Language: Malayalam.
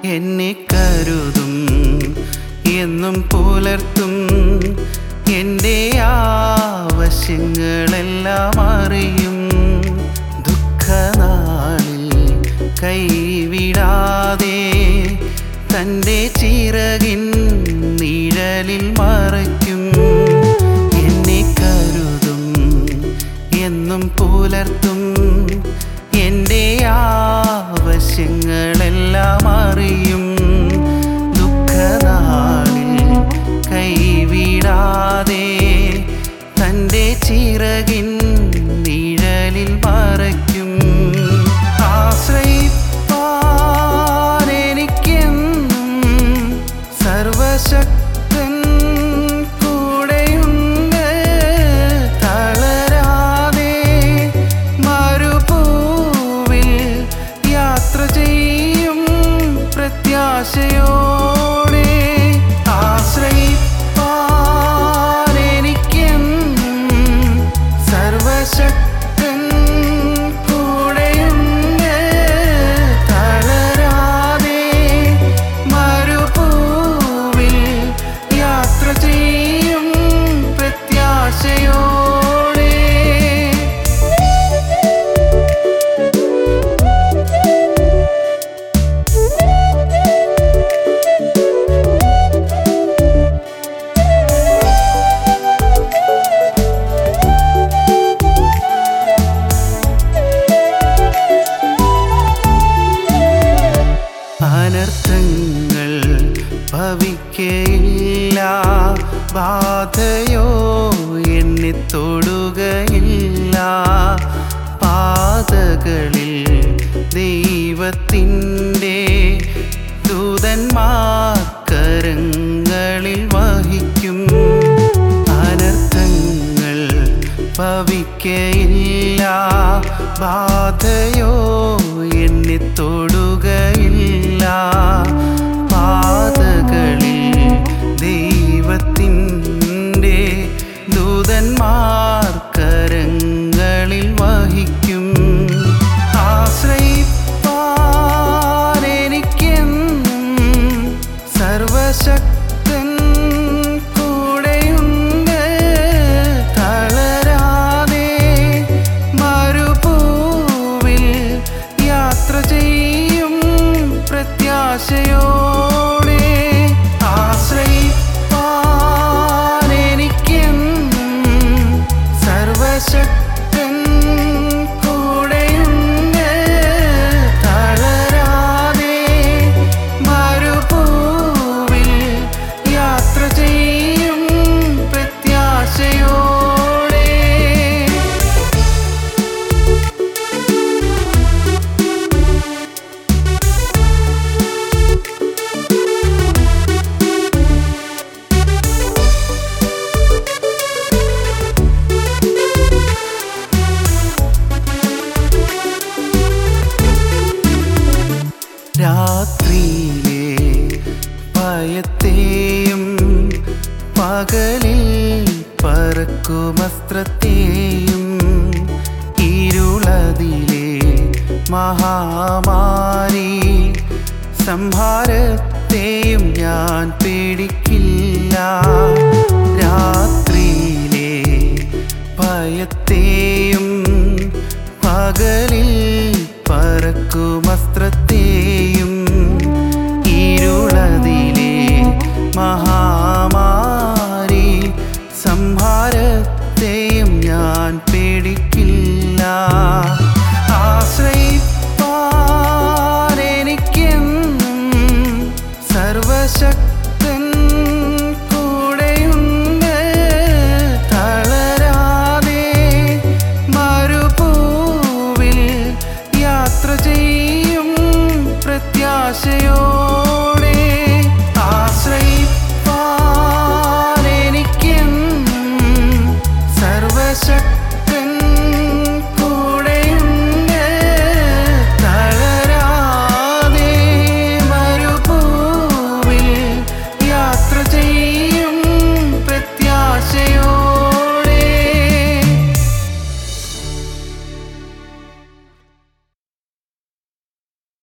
എന്നെ കരുതും എന്നും പുലർത്തും എൻ്റെ ആവശ്യങ്ങളെല്ലാം അറിയും ദുഃഖനാളിൽ കൈവിടാതെ തൻ്റെ ചിറകിൻ നിഴലിൽ മറയ്ക്കും എന്നെ കരുതും എന്നും പുലർത്തും എൻ്റെ ആവശ്യങ്ങളെല്ലാം അറിയും ദുഃഖനാളിൽ കൈവിടാതെ തൻ്റെ ചിറകിൻ നിഴലിൽ മറയ്ക്കും ആശ്രയിപ്പാൻ എനിക്കെന്നും സർവശക്തൻ കൂടെയുണ്ട് തളരാതെ മരുഭൂവിൽ യാത്ര ചെയ്യും പ്രത്യാശയോടെ ആശ്രയിപ്പാൻ എനിക്കെന്നും സർവശക്തൻ കൂടെയുണ്ട് തളരാതെ മരുഭൂവിൽ യാത്ര ചെയ്യും പ്രത്യാശയോടെ അനർത്ഥങ്ങൾ ഭവിക്കയില്ല ബാധയോ എന്നെ തൊടുകയില്ല പാതകളിൽ ദൈവത്തിൻ്റെ ദൂതന്മാർ കരങ്ങളിൽ വഹിക്കും അനർത്ഥങ്ങൾ ഭവിക്കയില്ല ബാധയോ എന്നെ തൊടുകയില്ല പാതകളിൽ ദൈവത്തിൻ്റെ ദൂതന്മാർ കരങ്ങളിൽ വഹിക്കും ആശ്രയിപ്പാൻ എനിക്കെന്നും സർവശക്തൻ കൂടെയുണ്ട് തളരാതെ മരുഭൂവിൽ യാത്ര ചെയ്യും പ്രത്യാശയോടെ ആശ്രയിപ്പാൻ എനിക്കെന്നും സർവശക്തൻ കൂടെയുണ്ട് തളരാതെ മരുഭൂവിൽ യാത്ര ചെയ്യും പ്രത്യാശയോടെ രാത്രിയിലെ ഭയത്തെയും പകലിൽ പറക്കുമസ്ത്രത്തെയും ഇരുളതിലെ മഹാമാരി സംഹാരത്തെയും ഞാൻ പേടിക്കില്ല രാത്രിയിലെ ഭയത്തെയും പകലിൽ പറക്കുമസ്ത്രത്തെയും